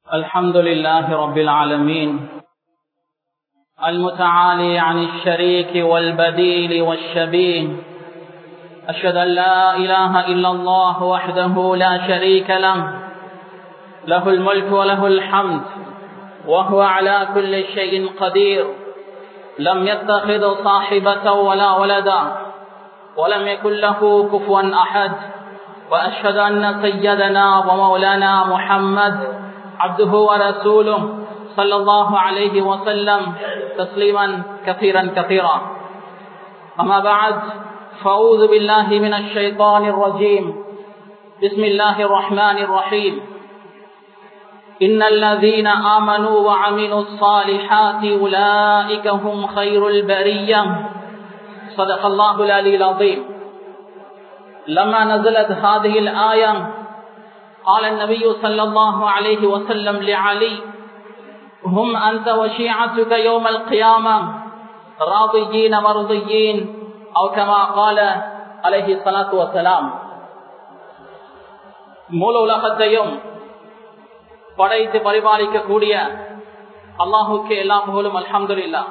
الحمد لله رب العالمين المتعالي عن الشريك والبديل والشبيه أشهد أن لا إله إلا الله وحده لا شريك له له الملك وله الحمد وهو على كل شيء قدير لم يتخذ صاحبة ولا ولدا ولم يكن له كفوا أحد وأشهد أن سيدنا ومولانا محمد عبده ورسوله صلى الله عليه وسلم تسليما كثيرا كثيرا أما بعد فأعوذ بالله من الشيطان الرجيم بسم الله الرحمن الرحيم إن الذين آمنوا وعملوا الصالحات أولئك هم خير البرية صدق الله العلي العظيم لما نزلت هذه الآية قال النبي صلى الله عليه وسلم لعلي هم أنت وشيعتك يوم القيامة راضيين مرضيين أو كما قال عليه الصلاة والسلام மூல உலகத்தையும் படைத்து பரிபாலிக்கக்கூடிய அல்லாஹுக்கு எல்லா புகழும் அல்ஹம்துல்லா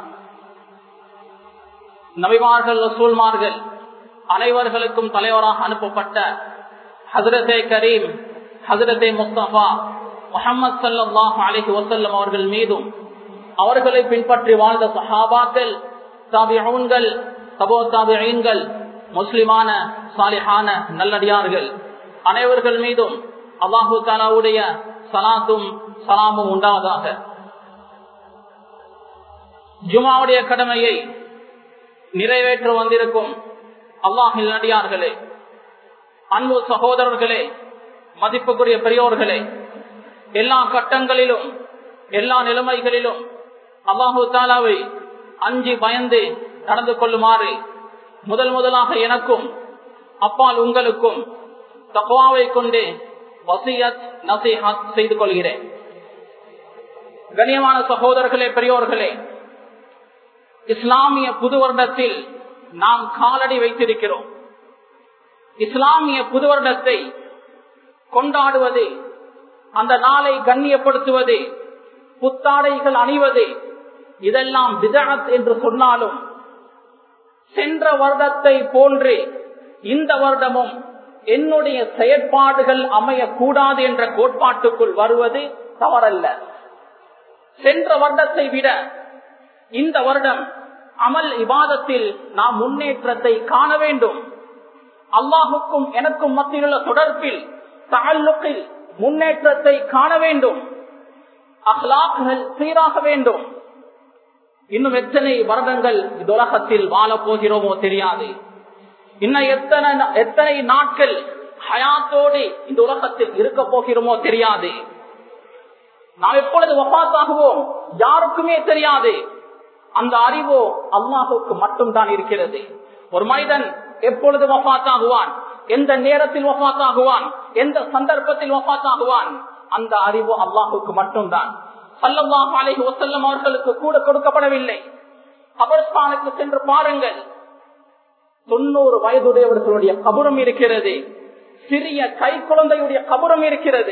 நபிமார்கள் ரசூல்மார்கள் அனைவர்களுக்கும் தலைவராக அனுப்பப்பட்ட ஹசரத்தே கரீம் ஹசரத்தே முஸ்தபா முகமது சல்லாஹ் அலிஹி வசல்லம் அவர்கள் மீதும் அவர்களை பின்பற்றி வாழ்ந்த சஹாபாக்கள் தாபிகள் தபோ தாபிகள் முஸ்லிமான சாலிஹான நல்லடியார்கள் அனைவர்கள் மீதும் அல்லாஹு தாலாவுடைய சலாத்தும் சலாமும் உண்டாவதாக ஜுமாவுடைய கடமையை நிறைவேற்ற வந்திருக்கும் அல்லாஹில் நடிகார்களே அன்பு சகோதரர்களே மதிப்புக்குரிய பெரியோர்களே எல்லா கட்டங்களிலும் எல்லா நிலைமைகளிலும் அல்லாஹு தாலாவை அஞ்சி பயந்து நடந்து கொள்ளுமாறு முதல் முதலாக எனக்கும் அப்பால் உங்களுக்கும் தக்குவாவை கொண்டு வசியத் நசிஹத் செய்து கொள்கிறேன் கண்ணியமான சகோதரர்களே பெரியோர்களே இஸ்லாமிய புது வருடத்தில் நாம் காலடி வைத்திருக்கிறோம் இஸ்லாமிய புது வருடத்தை கொண்டாடுவது அந்த நாளை கண்ணியப்படுத்துவது புத்தாடைகள் அணிவது இதெல்லாம் விதகத் என்று சொன்னாலும் சென்ற வருடத்தை போன்று இந்த வருடமும் என்னுடைய செயற்பாடுகள் அமையக்கூடாது என்ற கோட்பாட்டுக்குள் வருவது தவறல்ல சென்ற வருடத்தை விட இந்த வருடம் அமல் இவாதத்தில் நாம் முன்னேற்றத்தை காண வேண்டும் அல்லாஹுக்கும் எனக்கும் மத்தியிலுள்ள தொடர்பில் தாழ்லுக்கில் முன்னேற்றத்தை காண வேண்டும் அஹ்லாக்குகள் சீராக வேண்டும் இன்னும் எத்தனை வருடங்கள் இந்த உலகத்தில் வாழப் போகிறோமோ தெரியாது இன்னும் எத்தனை எத்தனை நாட்கள் ஹயாத்தோடு இந்த உலகத்தில் இருக்க போகிறோமோ தெரியாது நாம் எப்பொழுது வபாத்தாகுவோம் யாருக்குமே தெரியாது அந்த அறிவோ அல்லாஹுக்கு மட்டும்தான் இருக்கிறது ஒரு மனிதன் எப்பொழுது வபாத்தாகுவான் எந்த நேரத்தில் வபாத்தாகுவான் எந்த சந்தர்ப்பத்தில் வபாத்தாகுவான் அந்த அறிவு அல்லாஹுக்கு மட்டும்தான் சல்லல்லாஹு அலைஹி வஸல்லம் அவர்களுக்கு கூட கொடுக்கப்படவில்லை கபர்ஸ்தானுக்கு சென்று பாருங்கள் தொண்ணூறு வயதுடையவர்களுடைய கபுரம் இருக்கிறது சிறிய கை குழந்தையுடைய கபுரம் இருக்கிறது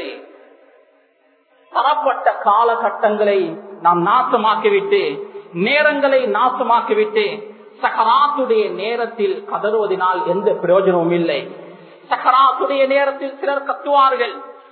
தரப்பட்ட காலகட்டங்களை நாம் நாசமாக்கிவிட்டு நேரங்களை நாசமாக்கிவிட்டு சகராத்துடைய நேரத்தில் கதறுவதனால் எந்த பிரயோஜனமும் இல்லை சகராத்துடைய நேரத்தில் சிலர் கத்துவார்கள்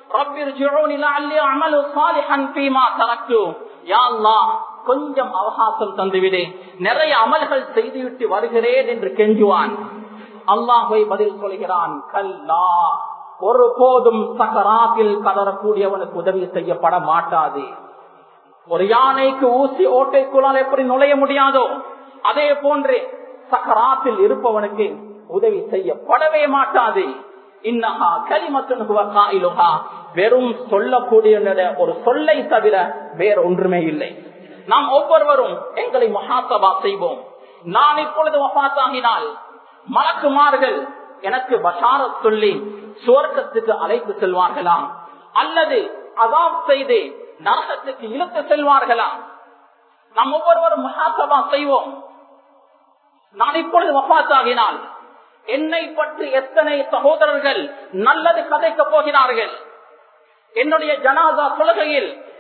கொஞ்சம் அவகாசம் தந்துவிடு நிறைய அமல்கள் செய்துவிட்டு வருகிறேன் என்று கெஞ்சுவான் அல்லாஹை பதில் சொல்கிறான் கல்லா ஒரு போதும் சகராத்தில் கதறக்கூடியவனுக்கு உதவி செய்யப்பட மாட்டாது ஒரு யானைக்கு ஊசி ஓட்டைக்குள்ளால் எப்படி நுழைய முடியாதோ அதே போன்று சக்கராத்தில் இருப்பவனுக்கு உதவி செய்யப்படவே மாட்டாது இன்னஹா கலிமத்துனுகா வெறும் சொல்லக்கூடிய ஒரு சொல்லை தவிர வேற ஒன்றுமே இல்லை நாம் ஒவ்வொருவரும் எங்களை மகாசபா செய்வோம் நான் இப்பொழுது வபாத்தாகினால் மலக்குமார்கள் எனக்கு பஷார சொல்லி சுவர்க்கத்துக்கு அழைத்து செல்வார்களாம் அல்லது அதாப் செய்து நரகத்துக்கு இழுத்து செல்வார்களாம் நாம் ஒவ்வொருவரும் மகாசபா செய்வோம் நான் இப்பொழுது வபாத்தாகினால் என்னை பற்றி எத்தனை சகோதரர்கள் நல்லது கதைக்க போகிறார்கள் என்னுடைய ஜனாதா தொழுகையில்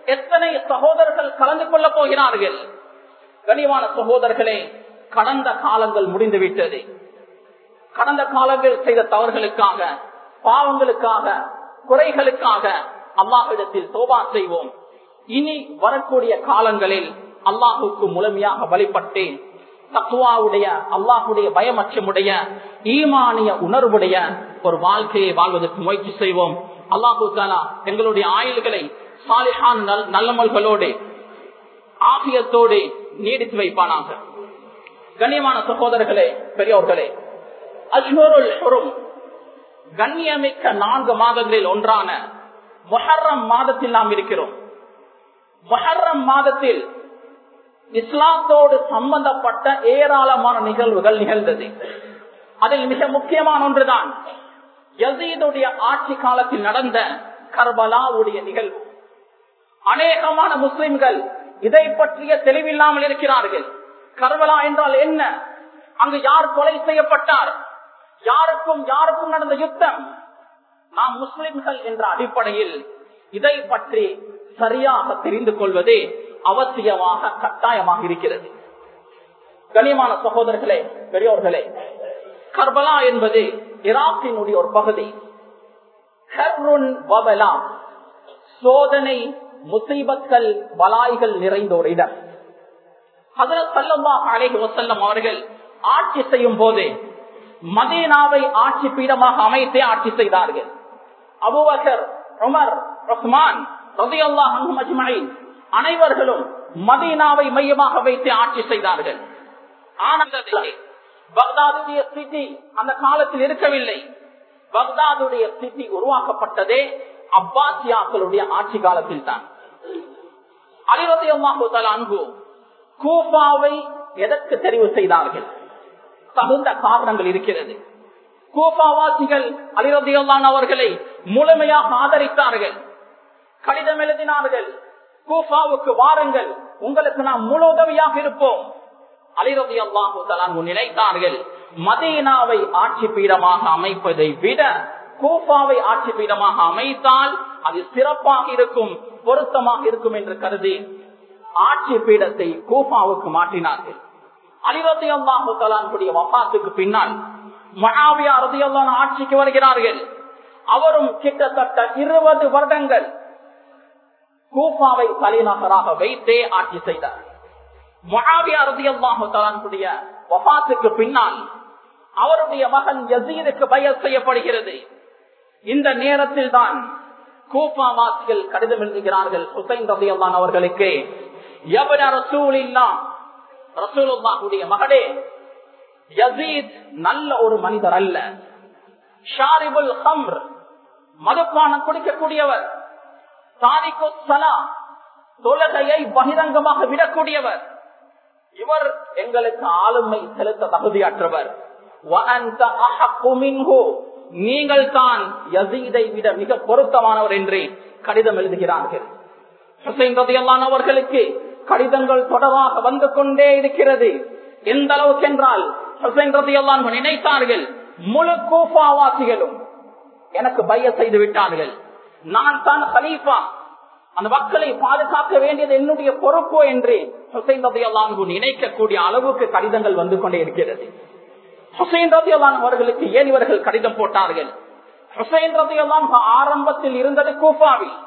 எத்தனை சகோதரர்கள் கலந்து கொள்ள போகிறார்கள் கனிவான சகோதரர்களே கடந்த காலங்கள் முடிந்து விட்டது கடந்த காலங்கள் செய்த தவறுகளுக்காக பாவங்களுக்காக குறைகளுக்காக அல்லாஹிடத்தில் சோபா செய்வோம் இனி வரக்கூடிய காலங்களில் அல்லாஹுக்கு முழுமையாக வழிபட்டு தத்துவாவுடைய அல்லாஹுடைய பயமற்றமுடைய ஈமானிய உணர்வுடைய ஒரு வாழ்க்கையை வாழ்வதற்கு முயற்சி செய்வோம் அல்லாஹு தாலா எங்களுடைய ஆயுள்களை சாலிஹான் நல்லமல்களோடு ஆகியத்தோடு நீடித்து வைப்பானாக கண்ணியமான சகோதரர்களே பெரியோர்களே அஜ்மருல் ஹுரும் கண்ணியமிக்க நான்கு மாதங்களில் ஒன்றான மொஹர்ரம் மாதத்தில் நாம் இருக்கிறோம் மொஹர்ரம் மாதத்தில் இஸ்லாத்தோடு சம்பந்தப்பட்ட ஏராளமான நிகழ்வுகள் நிகழ்ந்தது அதில் மிக முக்கியமான ஒன்றுதான் யசீதுடைய ஆட்சி காலத்தில் நடந்த கர்பலாவுடைய நிகழ்வு அநேகமான முஸ்லிம்கள் இதை பற்றிய தெளிவில்லாமல் இருக்கிறார்கள் கர்பலா என்றால் என்ன அங்கு யார் கொலை செய்யப்பட்டார் யாருக்கும் யாருக்கும் நடந்த யுத்தம் நாம் முஸ்லிம்கள் என்ற அடிப்படையில் இதை பற்றி சரியாக தெரிந்து கொள்வதே அவசியமாக கட்டாயமாக இருக்கிறது கனியமான சகோதரர்களே பெரியோர்களே கர்பலா என்பது ஈராக்கினுடைய ஒரு பகுதி சோதனை முசீபத்கள் பலாய்கள் நிறைந்த ஒரு இடம் அலேஹி வசல்லம் அவர்கள் ஆட்சி செய்யும் போது மதீனாவை ஆட்சி பீடமாக அமைத்தே ஆட்சி செய்தார்கள் அபுபக்கர் உமர் ரஹ்மான் அனைவர்களும் மதீனாவை மையமாக வைத்து ஆட்சி செய்தார்கள் ஆனந்தத்திலே பக்தாதுடைய ஸ்திதி அந்த காலத்தில் இருக்கவில்லை பக்தாதுடைய ஸ்திதி உருவாக்கப்பட்டதே அப்பாசியாக்களுடைய ஆட்சி காலத்தில் தான் அலிவதையம்மாஹு அன்பு கூபாவை எதற்கு தெரிவு செய்தார்கள் தகுந்த காரணங்கள் இருக்கிறது கூபாவாசிகள் அலிரதியல்லான் அவர்களை முழுமையாக ஆதரித்தார்கள் கடிதம் எழுதினார்கள் கூஃபாவுக்கு வாருங்கள் உங்களுக்கு நாம் முழு உதவியாக இருப்போம் அலிரதி அல்லாஹு நினைத்தார்கள் மதீனாவை ஆட்சி பீடமாக அமைப்பதை விட கூஃபாவை ஆட்சி பீடமாக அமைத்தால் அது சிறப்பாக இருக்கும் பொருத்தமாக இருக்கும் என்று கருதி ஆட்சி பீடத்தை கூஃபாவுக்கு மாற்றினார்கள் அலிரதி அல்லாஹு தலான்குடைய வபாத்துக்கு பின்னால் மகாவியா ரதியல்லான் ஆட்சிக்கு வருகிறார்கள் அவரும் கிட்டத்தட்ட இருபது வருடங்கள் கூஃபாவை தலைநகராக வைத்தே ஆட்சி செய்தார் மகாவியாரதியல்லாஹுடைய வபாத்துக்கு பின்னால் அவருடைய மகன் யசீதுக்கு பயல் செய்யப்படுகிறது இந்த நேரத்தில் தான் கூப்பாவாசிகள் கடிதம் எழுதுகிறார்கள் ஹுசைன் ரதியல்லான் அவர்களுக்கு எவர ரசூல் இல்லா ரசூலுல்லாஹுடைய மகனே யசீத் நல்ல ஒரு மனிதர் அல்ல ஷாரிபுல் ஹம்ர் மதுப்பானம் குடிக்கக்கூடியவர் சாதிக்கு சலா தொலகையை பகிரங்கமாக விடக்கூடியவர் இவர் எங்களுக்கு ஆளுமை செலுத்த தகுதியற்றவர் நீங்கள் தான் யசீதை விட மிக பொருத்தமானவர் என்று கடிதம் எழுதுகிறார்கள் அவர்களுக்கு கடிதங்கள் தொடராக வந்து கொண்டே இருக்கிறது எந்த அளவுக்கு என்றால் நினைத்தார்கள் முழு கூஃபாவாசிகளும் எனக்கு பைய செய்து விட்டார்கள் நான் தான் ஹலீஃபா அந்த மக்களை பாதுகாக்க வேண்டியது என்னுடைய பொறுப்பு என்று ஹுசைன் ரதி அல்லான்கு நினைக்கக்கூடிய அளவுக்கு கடிதங்கள் வந்து கொண்டே இருக்கிறது ஹுசைன் ரதி அல்லான் அவர்களுக்கு ஏன் இவர்கள் கடிதம் போட்டார்கள் ஹுசைன் ரதி அல்லான் ஆரம்பத்தில் இருந்தது கூஃபாவில்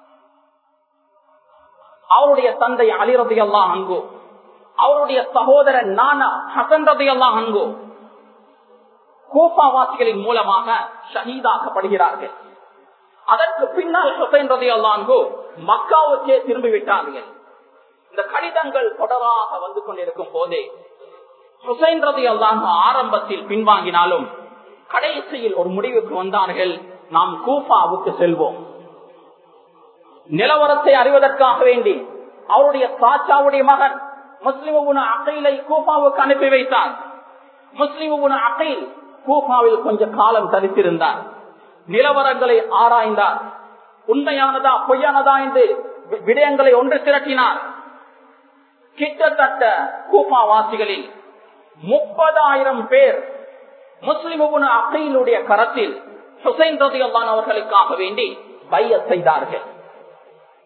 அவருடைய தந்தை அலி ரதி அல்லா அங்கு அவருடைய சகோதரன் நானா ஹசன் ரதி அல்லா அங்கு கூஃபாவாசிகளின் மூலமாக ஷஹீதாக்கப்படுகிறார்கள் அதற்கு பின்னால் ஹுசைன் ரதி அல்லான்கு மக்காவுக்கே திரும்பி விட்டார்கள் இந்த கடிதங்கள் தொடராக வந்து கொண்டிருக்கும் போதே ஹுசைன் ரதி அல்லான்கு ஆரம்பத்தில் பின்வாங்கினாலும் கடைசியில் ஒரு முடிவுக்கு வந்தார்கள் நாம் கூஃபாவுக்கு செல்வோம் நிலவரத்தை அறிவதற்காக வேண்டி அவருடைய சாச்சாவுடைய மகன் முஸ்லிமுன அகைலை கூஃபாவுக்கு அனுப்பி வைத்தார் முஸ்லிமுன அகைல் கூஃபாவில் கொஞ்ச காலம் தரித்திருந்தார் நிலவரங்களை ஆராய்ந்தார் உண்மையானதா பொய்யானதா என்று விடயங்களை ஒன்று திரட்டினார் கிட்டத்தட்ட கூப்பா வாசிகளில் முப்பதாயிரம் பேர் முஸ்லிமுன அகையிலுடைய கரத்தில் ஹுசைன் ரதி அல்லான் அவர்களுக்காக வேண்டி பைய செய்தார்கள்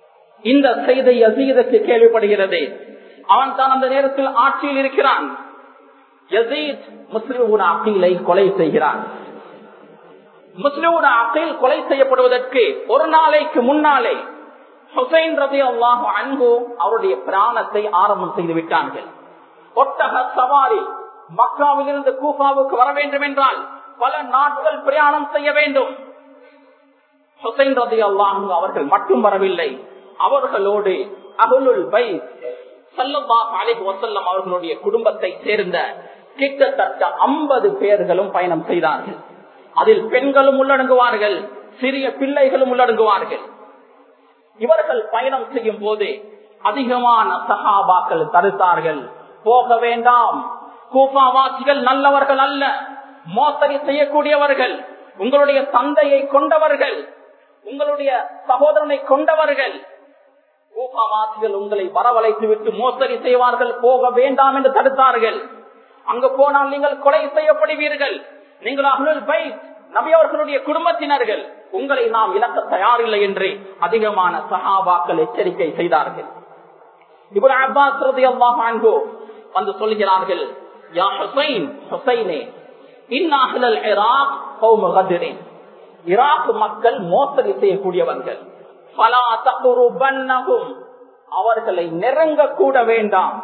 இந்த செய்தி யசீதுக்கு கேள்விப்படுகிறது அவன் தான் அந்த நேரத்தில் ஆட்சியில் இருக்கிறான் யசீத் முஸ்லிமுன் அக்கீலை கொலை செய்கிறான் முஸ்லிமுன் அக்கீல் கொலை செய்யப்படுவதற்கு ஒரு நாளைக்கு முன்னாலே ஹுசைன் ரதி அல்லாஹு அன்பு அவருடைய பிராணத்தை ஆரம்பம் செய்து விட்டார்கள் ஒட்டக சவாரி மக்காவிலிருந்து கூஃபாவுக்கு வர வேண்டும் என்றால் பல நாட்கள் பிரயாணம் செய்ய வேண்டும் ஹுசைன் ரதி அல்லாஹு அவர்கள் மட்டும் வரவில்லை அவர்களோடு அகுலுல் பை சல்லல்லாஹு அலைஹி வஸல்லம் அவர்களுடைய குடும்பத்தை சேர்ந்த கிட்டத்தட்ட ஐம்பது பேர்களும் பயணம் செய்தார்கள் அதில் பெண்களும் உள்ளடங்குவார்கள் சிறிய பிள்ளைகளும் உள்ளடங்குவார்கள் இவர்கள் பயணம் செய்யும் போது அதிகமான சகாபாக்கள் தடுத்தார்கள் போக வேண்டாம் கூப்பாவாசிகள் நல்லவர்கள் அல்ல மோசடி செய்யக்கூடியவர்கள் உங்களுடைய தந்தையை கொண்டவர்கள் உங்களுடைய சகோதரனை கொண்டவர்கள் கூப்பாவாசிகள் உங்களை வரவழைத்து விட்டு மோசடி செய்வார்கள் போக வேண்டாம் என்று தடுத்தார்கள் அங்கு போனால் நீங்கள் கொலை செய்யப்படுவீர்கள் நீங்கள் அகலுல் பை நபியவர்களுடைய குடும்பத்தினர்கள் உங்களை நாம் இழக்க தயாரில்லை என்று அதிகமான சஹாபாக்கள் எச்சரிக்கை செய்தார்கள் இவர் அப்பாஸ் அல்லாஹோ வந்து சொல்கிறார்கள் யா ஹுசைன் ஹுசைனே இந்நாகலல் இராக் கௌம கதிரின் ஈராக் மக்கள் மோசடி செய்யக்கூடியவர்கள் பலா தகுருபன்னகும் அவர்களை நெருங்க கூட வேண்டாம்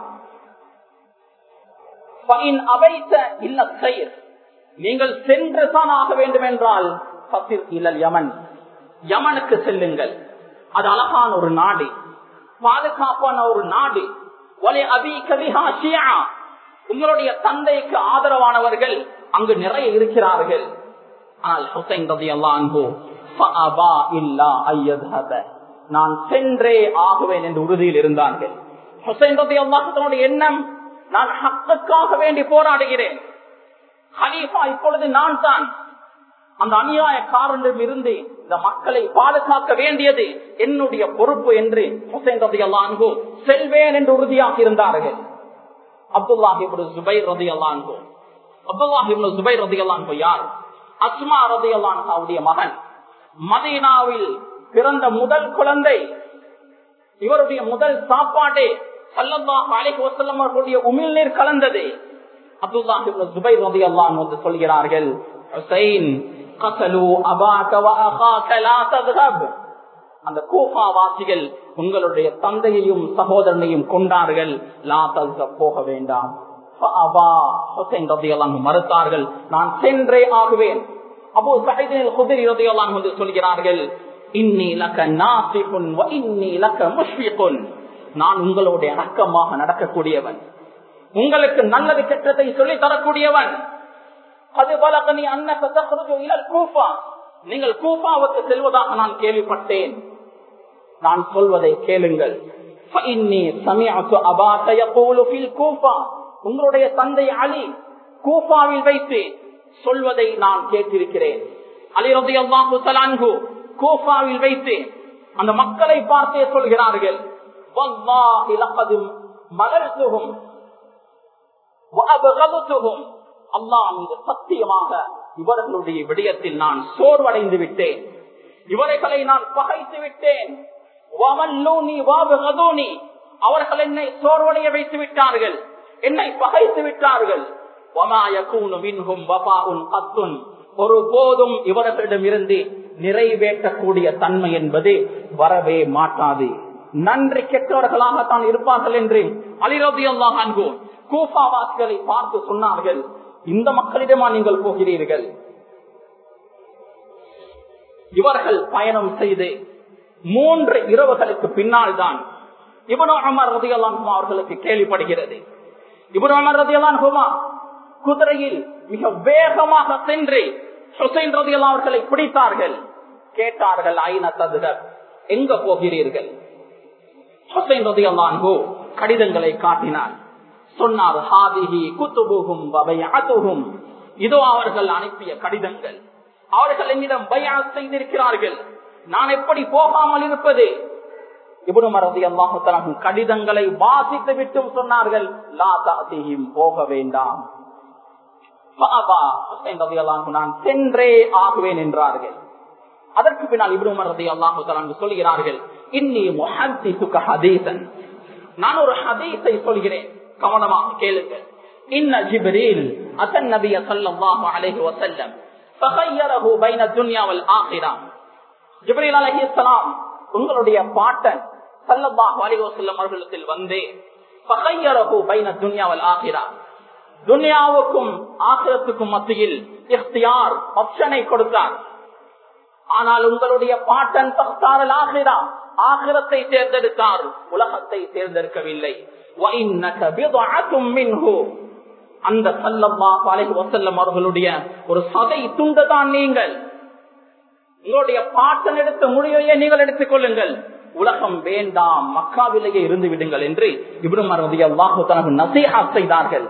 அவைத்த இல்ல செயல் நீங்கள் சென்று தான் ஆக வேண்டும் என்றால் பசிர் இலல் யமன் யமனுக்கு செல்லுங்கள் அது அழகான ஒரு நாடு பாதுகாப்பான ஒரு நாடு ஒலே அபி கவிஹா ஷியா உங்களுடைய தந்தைக்கு ஆதரவானவர்கள் அங்கு நிறைய இருக்கிறார்கள் ஆனால் ஹுசைன் ரதி அல்லான்போ நான் சென்றே ஆகுவேன் என்று உறுதியில் இருந்தார்கள் ஹுசைன் ரதி அல்லாஹனுடைய எண்ணம் நான் ஹக்குக்காக வேண்டி போராடுகிறேன் ஹலீஃபா இப்பொழுது நான் தான் அந்த அநியாயக்காரனிடம் இருந்து இந்த மக்களை பாதுகாக்க வேண்டியது என்னுடைய பொறுப்பு என்று ஹுசைன் ரதி அல்லான்கோ செல்வேன் என்று உறுதியாக இருந்தார்கள் அப்துல்லாஹிபுடு சுபைர் ரதி அல்லான்கோ அப்துல்லாஹிபுடு சுபைர் ரதி அல்லான்கோ யார் அஸ்மா ரதி அல்லான்காவுடைய மகன் மதீனாவில் பிறந்த முதல் குழந்தை இவருடைய முதல் சாப்பாடு சல்லல்லாஹு அலைஹி வஸல்லம் அவர்களுடைய உமிழ்நீர் கலந்தது அப்துல்லாஹ் இப்னு ஜுபைர் ரலியல்லாஹு அன்ஹு வந்து சொல்கிறார்கள் ஹுசைன் கஸலு அபாக வ அகாக லா தذهب அந்த கூஃபா வாசிகள் உங்களுடைய தந்தையையும் சகோதரனையும் கொண்டார்கள் லா தذهب போக வேண்டாம் ஃபஅபா ஹுசைன் ரலியல்லாஹு அன்ஹு மறுத்தார்கள் நான் சென்றே ஆகுவேன் அபூ சயீத் அல் குத்ரி ரலியல்லாஹு அன்ஹு சொல்கிறார்கள் இன்னி லக நாசிஃபுன் வ இன்னி லக முஷ்ஃபிகுன் நான் உங்களோட அடக்கமாக நடக்கக்கூடியவன் உங்களுக்கு நல்லது கெட்டதை சொல்லி தரக்கூடியவன் அது பலகனி அன்னக கூஃபா நீங்கள் கூஃபாவுக்கு செல்வதாக நான் கேள்விப்பட்டேன் நான் சொல்வதை கேளுங்கள் உங்களுடைய தந்தை அலி கூஃபாவில் வைத்து சொல்வதை நான் கேட்டிருக்கிறேன் அலி ரதி அல்லாஹு கூஃபாவில் வைத்து அந்த மக்களை பார்த்தே சொல்கிறார்கள் மலர்த்துகும் அல்லாஹ் மீது சத்தியமாக இவர்களுடைய விடயத்தில் நான் சோர்வடைந்து விட்டேன் இவர்களை நான் பகைத்து விட்டேன் அவர்கள் என்னை சோர்வடைய வைத்து விட்டார்கள் என்னை பகைத்து விட்டார்கள் ஒரு போதும் இவர்களிடம் இருந்து நிறைவேற்றக்கூடிய தன்மை என்பது வரவே மாட்டாது நன்றி கெட்டவர்களாகத்தான் இருப்பார்கள் என்று அலிரபி அல்லாஹ் அன்போம் கூஃபாவாசிகளை பார்த்து சொன்னார்கள் இந்த மக்களிடமா நீங்கள் போகிறீர்கள் இவர்கள் பயணம் செய்து மூன்று இரவுகளுக்கு பின்னால் தான் இவனு அமர் ரதியல்லான் அவர்களுக்கு கேள்விப்படுகிறது இவனு அமர் ரதியல்லான் ஹுமா குதிரையில் மிக வேகமாக சென்று ஹுசைன் ரதியல்லா அவர்களை பிடித்தார்கள் கேட்டார்கள் ஐன ததுகர் எங்க போகிறீர்கள் ஹுசைன் ரதியல்லான் கடிதங்களை காட்டினார் சொன்னார் ஹாதிஹி குத்துபுகும் வபையாத்துகும் இதோ அவர்கள் அனுப்பிய கடிதங்கள் அவர்கள் என்னிடம் பயா செய்திருக்கிறார்கள் நான் எப்படி போகாமல் இருப்பது இபுடுமரதி அல்லாஹு கடிதங்களை வாசித்து விட்டும் சொன்னார்கள் லா தாசிஹிம் போக வேண்டாம் நான் சென்றே ஆகுவேன் என்றார்கள் அதற்கு பின்னால் இப்னு ரதி அல்லாஹு சொல்கிறார்கள் இன்னி முஹத்திசுக ஹதீசன் நான் ஒரு ஹதீஸை சொல்கிறேன் கவனமாக கேளுங்கள் இன்ன ஜிப்ரீல் அத்தன் நபிய ஸல்லல்லாஹு அலைஹி வஸல்லம் فخيره بين الدنيا والاخره ஜிப்ரீல் அலைஹிஸ்ஸலாம் உங்களுடைய பாட்டன் ஸல்லல்லாஹு அலைஹி வஸல்லம் அவர்களிடத்தில் வந்து فخيره بين الدنيا والاخره துன்யாவுக்கும் ஆகிரத்துக்கும் மத்தியில் இஃப்தியார் ஆப்ஷனை கொடுத்தார் ஆனால் உங்களுடைய பாட்டன் தஸ்தாரல் ஆகிரா ஆகிரத்தை தேர்ந்தெடுத்தார் உலகத்தை தேர்ந்தெடுக்கவில்லை وَإِنَّكَ بِضْعَةٌ مِّنْهُ அந்த சல்லல்லாஹு அலைஹி வஸல்லம் அவர்களுடைய ஒரு சதை துண்டுதான் நீங்கள் உங்களுடைய பாட்டன் எடுத்த முடிவையே நீங்கள் எடுத்துக் கொள்ளுங்கள் உலகம் வேண்டாம் மக்காவிலேயே இருந்து விடுங்கள் என்று இப்னு ரதி அல்லாஹு தனக்கு நசீஹா செய்தார்கள்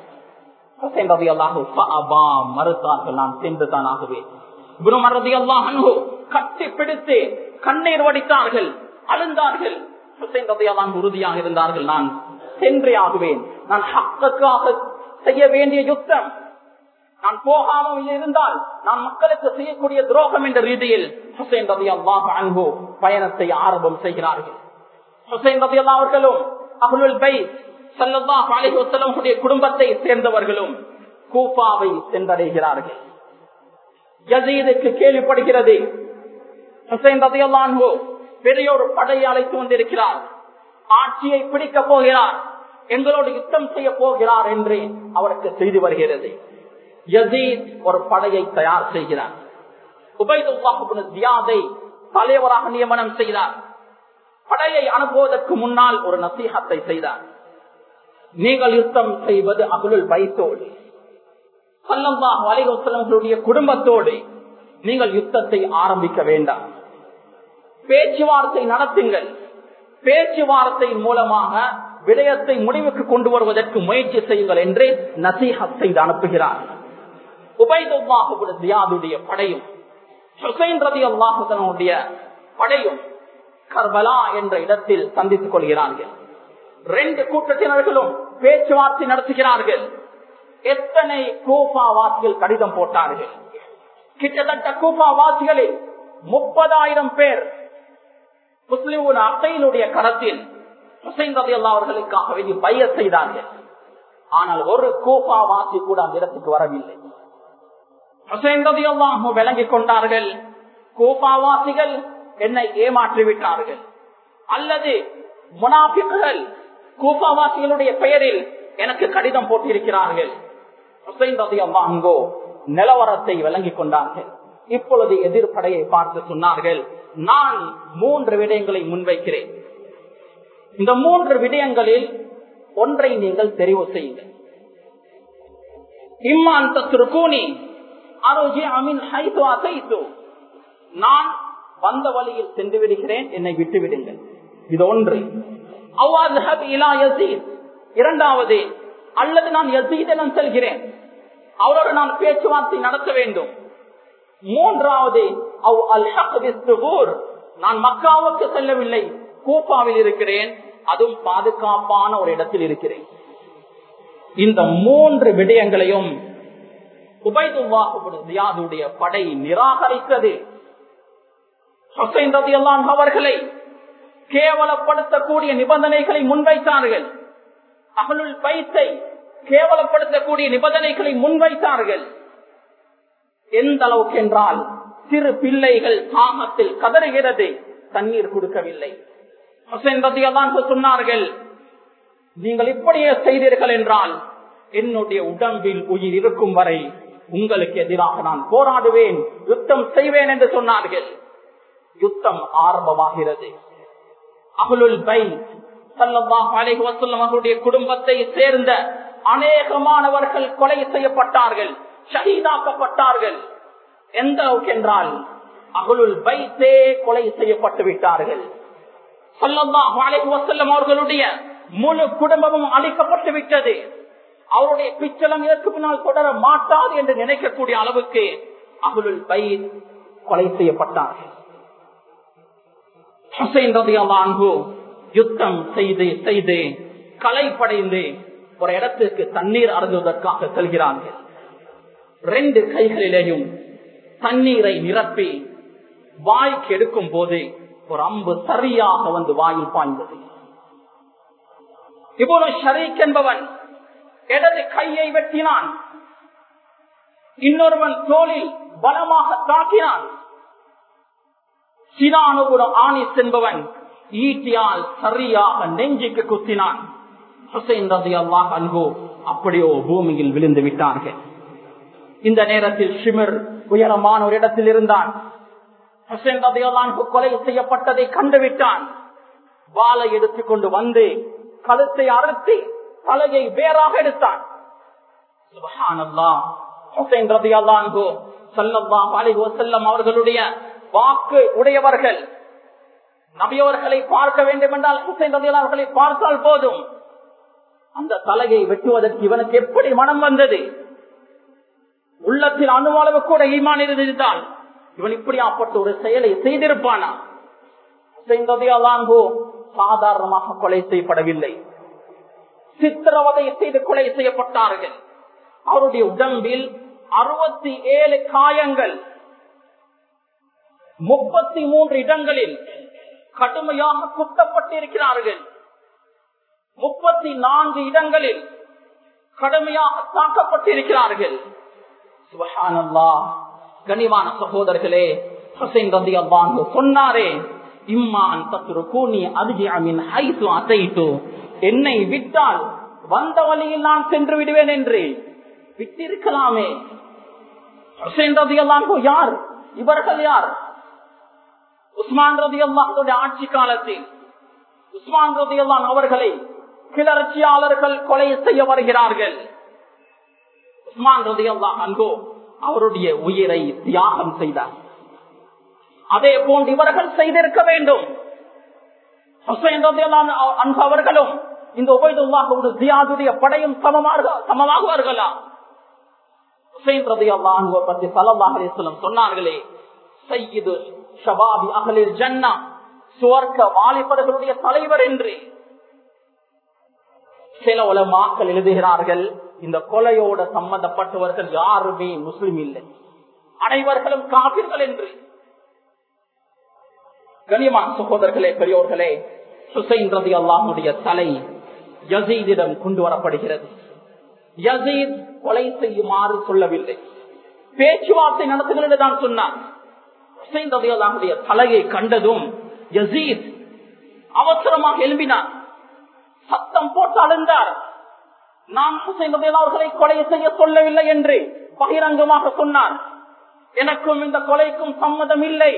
ஹுசைன் ரதி அல்லாஹு ஃபஅபா மறுத்தார்கள் நான் சென்று தான் ஆகுவேன் இப்னு ரதி அல்லாஹு கட்டி பிடித்து கண்ணீர் வடித்தார்கள் அழுந்தார்கள் ஹுசைன் ரதி அல்லாஹ் உறுதியாக இருந்தார்கள் நான் சென்றே ஆகுவேன் நான் ஹக்குக்காக செய்ய வேண்டிய யுத்தம் நான் போகாமல் இருந்தால் நான் மக்களுக்கு செய்யக்கூடிய துரோகம் என்ற ரீதியில் ஹுசைன் ரவி அல்லாஹ் அன்பு பயணத்தை ஆரம்பம் செய்கிறார்கள் ஹுசைன் ரவி அல்லா அவர்களும் அகுலுல் பை சல்லல்லாஹ் அலைஹி வஸல்லமுடைய குடும்பத்தை சேர்ந்தவர்களும் கூஃபாவை சென்றடைகிறார்கள் யசீதுக்கு கேள்விப்படுகிறது ஹுசைன் ரவி அல்லாஹு பெரிய ஒரு படையை அழைத்து வந்திருக்கிறார் ஆட்சியை பிடிக்க போகிறார் எங்களோடு யுத்தம் செய்ய போகிறார் என்று அவருக்கு செய்து வருகிறது யசீத் ஒரு படையை தயார் செய்கிறார் உபைதுல்லாஹுதை தலைவராக நியமனம் செய்தார் படையை அனுப்புவதற்கு முன்னால் ஒரு நசீகத்தை செய்தார் நீங்கள் யுத்தம் செய்வது அகுலுல் பைத்தோடு சல்லல்லாஹு அலைவசலங்களுடைய குடும்பத்தோடு நீங்கள் யுத்தத்தை ஆரம்பிக்க வேண்டாம் பேச்சுவார்த்தை நடத்துங்கள் பேச்சுவார்த்தை மூலமாக விடயத்தை முடிவுக்கு கொண்டு வருவதற்கு முயற்சி செய்யுங்கள் என்று நசீஹத் செய்து அனுப்புகிறார் உபைதுடைய படையும் ஹுசைன் ரதி அல்லாஹுடைய படையும் கர்பலா என்ற இடத்தில் சந்தித்துக் கொள்கிறார்கள் ரெண்டு கூட்டத்தினர்களும் பேச்சுவார்த்தை நடத்துகிறார்கள் எத்தனை கூஃபா வாசிகள் கடிதம் போட்டார்கள் கிட்டத்தட்ட கூஃபா வாசிகளில் முப்பதாயிரம் பேர் முஸ்லிம் அத்தையினுடைய கரத்தில் ஹுசைன் ரதி அல்லா அவர்களுக்காக வேண்டி பைய செய்தார்கள் ஆனால் ஒரு கூஃபா வாசி கூட அந்த இடத்துக்கு வரவில்லை ஹுசைன் ரதி அல்லாஹு விளங்கிக் கொண்டார்கள் கூஃபாவாசிகள் என்னை ஏமாற்றி விட்டார்கள் அல்லது முனாபிக்குகள் கூஃபாவாசிகளுடைய பெயரில் எனக்கு கடிதம் போட்டிருக்கிறார்கள் ஹுசைன் ரதி அல்லாஹோ நிலவரத்தை விளங்கிக் கொண்டார்கள் இப்பொழுது எதிர்ப்படையை பார்த்து சொன்னார்கள் நான் மூன்று விடயங்களை முன்வைக்கிறேன் இந்த மூன்று விடயங்களில் ஒன்றை நீங்கள் தெரிவு செய்யுங்கள் இம்மான் தத்ருகூனி அரோஜி அமின் ஹைது அசைத்து நான் வந்த வழியில் சென்று விடுகிறேன் என்னை விட்டு விடுங்கள் இது ஒன்று இரண்டாவது அல்லது நான் யசீதனம் செல்கிறேன் அவரோடு நான் பேச்சுவார்த்தை நடத்த வேண்டும் மூன்றாவது அவ் அல் நான் மக்காவுக்கு செல்லவில்லை கூப்பாவில் இருக்கிறேன் அதுவும் பாதுகாப்பான ஒரு இடத்தில் இருக்கிறேன் இந்த மூன்று விடயங்களையும் உபைதுடைய படை நிராகரித்தது அவர்களை கேவலப்படுத்தக்கூடிய நிபந்தனைகளை முன்வைத்தார்கள் அகலுள் பைத்தை கேவலப்படுத்தக்கூடிய நிபந்தனைகளை முன்வைத்தார்கள் எந்த அளவுக்கு என்றால் சிறு பிள்ளைகள் தாகத்தில் கதறுகிறது தண்ணீர் கொடுக்கவில்லை சொன்னார்கள் நீங்கள் இப்படியே செய்தீர்கள் என்றால் என்னுடைய உடம்பில் உயிர் இருக்கும் வரை உங்களுக்கு எதிராக நான் போராடுவேன் யுத்தம் செய்வேன் என்று சொன்னார்கள் யுத்தம் ஆரம்பமாகிறது அகுலுல் பை அவர்களுடைய குடும்பத்தை சேர்ந்த அநேகமானவர்கள் கொலை செய்யப்பட்டார்கள் ஷஹீதாக்கப்பட்டார்கள் எந்த அளவுக்கு என்றால் அகுலுல் பைத்தே கொலை செய்யப்பட்டு விட்டார்கள் அவர்களுடைய முழு குடும்பமும் அழிக்கப்பட்டு விட்டது அவருடைய பிச்சலம் இதற்கு பின்னால் தொடர மாட்டாது என்று நினைக்கக்கூடிய அளவுக்கு அகுலுல் பைத் கொலை செய்யப்பட்டார்கள் ஹுசைன் ரதி அல்லான்கு யுத்தம் செய்து செய்து கலைப்படைந்து ஒரு இடத்திற்கு தண்ணீர் அருந்துவதற்காக செல்கிறார்கள் ரெண்டு கைகளிலேயும் தண்ணீரை நிரப்பி வாய்க்கு எடுக்கும் போது ஒரு அம்பு சரியாக வந்து வாயில் பாய்ந்தது இவ்வளவு ஷரீக் என்பவன் இடது கையை வெட்டினான் இன்னொருவன் தோளில் பலமாக தாக்கினான் சினானுகுணம் ஆனிஸ் என்பவன் ஈட்டியால் சரியாக நெஞ்சுக்கு குத்தினான் ஹுசைன் ரதி அல்லாஹ் அன்போ அப்படியோ பூமியில் விழுந்து விட்டார்கள் இந்த நேரத்தில் ஷிமிர் உயரமான ஒரு இடத்தில் இருந்தான் ஹுசைன் ரதி அல்லாஹ் கொலை செய்யப்பட்டதை கண்டுவிட்டான் வாளை எடுத்துக்கொண்டு வந்து கழுத்தை அறுத்து தலையை வேறாக எடுத்தான் சுபஹானல்லாஹ் ஹுசைன் ரதி அல்லாஹ் சல்லல்லாஹு அலைஹி வஸல்லம் அவர்களுடைய வாக்கு உடையவர்கள் நபியவர்களை பார்க்க வேண்டும் என்றால் ஹுசைன் ரதி அவர்களை பார்த்தால் போதும் அந்த தலையை வெட்டுவதற்கு இவனுக்கு எப்படி மனம் வந்தது உள்ளத்தில் அணுவளவு கூட ஈமான் இருந்திருந்தால் இவன் இப்படியாப்பட்ட ஒரு செயலை செய்திருப்பானா ஹுசைன் ரதி அல்லாஹோ சாதாரணமாக கொலை செய்யப்படவில்லை சித்திரவதை செய்து கொலை செய்யப்பட்டார்கள் அவருடைய உடம்பில் அறுபத்தி ஏழு காயங்கள் முப்பத்தி மூன்று இடங்களில் கடுமையாக குத்தப்பட்டிருக்கிறார்கள் முப்பத்தி நான்கு இடங்களில் கடுமையாக தாக்கப்பட்டிருக்கிறார்கள் கனிவான சகோதரர்களே ஹுசைன் ரதி அல்லாஹு சொன்னாரே இம்மான் தத்துரு கூனி அருஜியாமின் ஹைசு அசைத்து என்னை விட்டால் வந்த வழியில் நான் சென்று விடுவேன் என்று விட்டிருக்கலாமே ஹுசைன் ரதி அல்லாஹு யார் இவர்கள் யார் உஸ்மான் ரதி அல்லாஹுடைய ஆட்சி காலத்தில் உஸ்மான் ரதி அல்லான் அவர்களை கிளர்ச்சியாளர்கள் கொலை செய்ய வருகிறார்கள் உஸ்மான் ரதி அல்லாஹ் அன்கோ அவருடைய உயிரை தியாகம் செய்தார் அதே போன்று இவர்கள் செய்திருக்க வேண்டும் ஹுசைன் ரதி அல்லான் அவர்களும் இந்த உபயதுல்லாஹோடு ஜியாதுடைய படையும் சமமாக சமமாகுவார்களா ஹுசைன் ரதி அல்லாஹ் பற்றி சலல்லாஹ் அலிஸ்லம் சொன்னார்களே சையீது ஷபாபி அகலில் ஜன்னா சுவர்க்க வாலிபர்களுடைய தலைவர் என்று சில உலமாக்கள் எழுதுகிறார்கள் இந்த கொலையோட சம்பந்தப்பட்டவர்கள் யாருமே முஸ்லிம் இல்லை அனைவர்களும் காபிர்கள் என்று கனியமான சகோதரர்களே பெரியோர்களே சுசைன் ரதி அல்லாஹுடைய தலை யசீதிடம் கொண்டு வரப்படுகிறது யசீத் கொலை செய்யுமாறு சொல்லவில்லை பேச்சுவார்த்தை நடத்துகிறது தான் சொன்னார் ஹுசைன் ரதியுடைய தலையை கண்டதும் யசீத் அவசரமாக எழும்பினார் சத்தம் போட்டு அழுந்தார் நான் ஹுசைன் ரதியுல்லா அவர்களை கொலை செய்ய சொல்லவில்லை என்று பகிரங்கமாக சொன்னார் எனக்கும் இந்த கொலைக்கும் சம்மதம் இல்லை